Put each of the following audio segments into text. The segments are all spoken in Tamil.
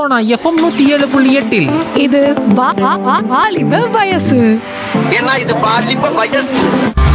சோனா எஃப்எம் நூத்தி ஏழு புள்ளி எட்டில் இது வா- வா- வா- வாலிப வயசு ஏன்னா இது பாலிப்ப வயசு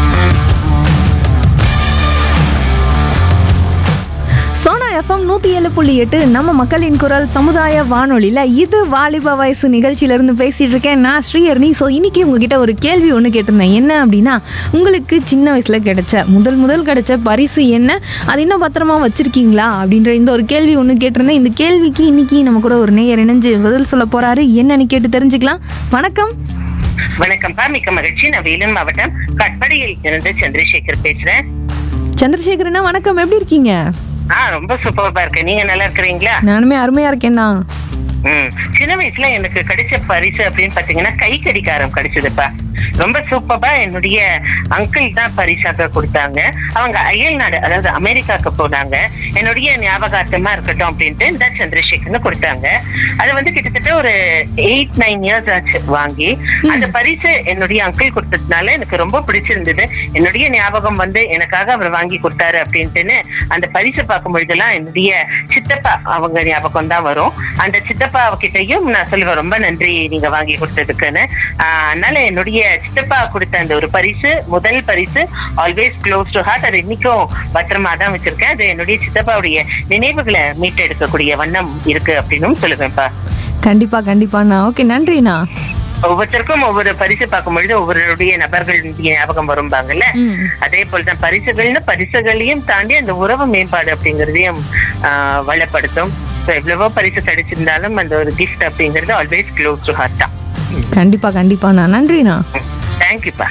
சோனா எஃப்எம் நூற்றி ஏழு புள்ளி எட்டு நம்ம மக்களின் குரல் சமுதாய வானொலியில் இது வாலிப வயசு நிகழ்ச்சியிலேருந்து பேசிகிட்டு இருக்கேன் நான் ஸ்ரீஹர்னி ஸோ இன்னைக்கு உங்ககிட்ட ஒரு கேள்வி ஒன்று கேட்டிருந்தேன் என்ன அப்படின்னா உங்களுக்கு சின்ன வயசில் கிடைச்ச முதல் முதல் கிடைச்ச பரிசு என்ன அது இன்னும் பத்திரமா வச்சுருக்கீங்களா அப்படின்ற இந்த ஒரு கேள்வி ஒன்று கேட்டிருந்தேன் இந்த கேள்விக்கு இன்னைக்கு நம்ம கூட ஒரு நேயர் இணைஞ்சு பதில் சொல்ல போகிறாரு என்னன்னு கேட்டு தெரிஞ்சுக்கலாம் வணக்கம் வணக்கம்ப்பா மிக்க மகிழ்ச்சி நான் வேலூர் மாவட்டம் கட்படியில் இருந்து சந்திரசேகர் பேசுறேன் சந்திரசேகரனா வணக்கம் எப்படி இருக்கீங்க ஆ ரொம்ப சூப்பர்பா இருக்கேன் நீங்க நல்லா இருக்கிறீங்களா நானுமே அருமையாக இருக்கேன்னா ம் சின்ன வயசுல எனக்கு கிடைச்ச பரிசு அப்படின்னு பாத்தீங்கன்னா கை கடிகாரம் கிடைச்சதுப்பா ரொம்ப சூப்பரா என்னுடைய அங்கிள் தான் பரிசாக கொடுத்தாங்க அவங்க அயல் நாடு அதாவது அமெரிக்காக்கு போனாங்க என்னுடைய ஞாபகார்த்தமா இருக்கட்டும் அப்படின்ட்டு இந்த சந்திரசேகர்னு கொடுத்தாங்க அது வந்து கிட்டத்தட்ட ஒரு எயிட் நைன் இயர்ஸ் ஆச்சு வாங்கி அந்த பரிசு என்னுடைய அங்கிள் கொடுத்ததுனால எனக்கு ரொம்ப பிடிச்சிருந்தது என்னுடைய ஞாபகம் வந்து எனக்காக அவர் வாங்கி கொடுத்தாரு அப்படின்ட்டுன்னு அந்த பரிசு பார்க்கும் பொழுதெல்லாம் என்னுடைய சித்தப்பா அவங்க ஞாபகம் தான் வரும் அந்த சித்தப்பா கிட்டயும் நான் சொல்லுவேன் ரொம்ப நன்றி நீங்க வாங்கி கொடுத்ததுக்குன்னு ஆஹ் அதனால என்னுடைய சித்தப்பா கொடுத்த அந்த ஒரு பரிசு முதல் பரிசு ஆல்வேஸ் க்ளோஸ் டு ஹார்ட் அது இன்னைக்கும் பத்திரமா தான் வச்சிருக்கேன் அது என்னுடைய சித்தப்பாவுடைய நினைவுகளை மீட்டெடுக்கக்கூடிய வண்ணம் இருக்கு அப்படின்னு சொல்லுவேன்ப்பா கண்டிப்பாக கண்டிப்பாண்ணா ஓகே நன்றிண்ணா ஒவ்வொருத்தருக்கும் ஒவ்வொரு பரிசு பார்க்கும் பொழுது ஒவ்வொருடைய நபர்கள் ஞாபகம் வரும்பாங்கல்ல ம். அதே போலதான் பரிசுகள்னு பரிசுகளையும் தாண்டி அந்த உறவு மேம்பாடு அப்படிங்கறதையும் ஆஹ் வளப்படுத்தும் So, எவ்வளவோ பரிசு கிடைச்சிருந்தாலும் அந்த ஒரு கிஃப்ட் அப்படிங்கிறது ஆல்வேஸ் க்ளோஸ் டு ஹார்ட் தான் கண்டிப்பாக கண்டிப்பாண்ணா நன்றிண்ணா தேங்க்யூப்பா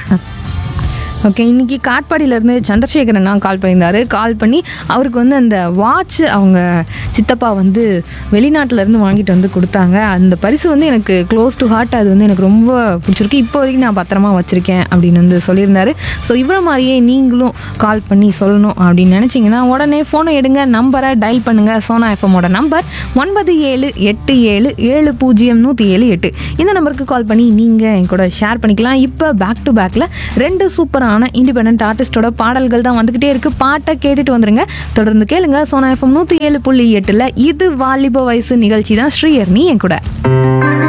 ஓகே இன்னைக்கு காட்பாடியிலேருந்து சந்திரசேகரன் தான் கால் பண்ணியிருந்தாரு கால் பண்ணி அவருக்கு வந்து அந்த வாட்ச் அவங்க சித்தப்பா வந்து வெளிநாட்டுல இருந்து வாங்கிட்டு வந்து கொடுத்தாங்க அந்த பரிசு வந்து எனக்கு க்ளோஸ் டு ஹார்ட் அது வந்து எனக்கு ரொம்ப பிடிச்சிருக்கு இப்போ வரைக்கும் நான் பத்திரமா வச்சுருக்கேன் அப்படின்னு வந்து சொல்லியிருந்தாரு ஸோ இவ்வளோ மாதிரியே நீங்களும் கால் பண்ணி சொல்லணும் அப்படின்னு நினச்சிங்கன்னா உடனே ஃபோனை எடுங்க நம்பரை டயல் பண்ணுங்கள் சோனா எஃப்எம்மோட நம்பர் ஒன்பது ஏழு எட்டு ஏழு ஏழு பூஜ்ஜியம் நூற்றி ஏழு எட்டு இந்த நம்பருக்கு கால் பண்ணி நீங்கள் என் கூட ஷேர் பண்ணிக்கலாம் இப்போ பேக் டு பேக்கில் ரெண்டு சூப்பரான இண்டிபெண்ட் ஆர்டிஸ்டோட பாடல்கள் தான் வந்துக்கிட்டே இருக்குது பாட்டை கேட்டுட்டு வந்துருங்க தொடர்ந்து கேளுங்க சோனா எஃப்எம் நூற்றி ஏழு புள்ளி எட்டில் இது வாலிப வயசு நிகழ்ச்சி தான் ஸ்ரீயர்னி என் கூட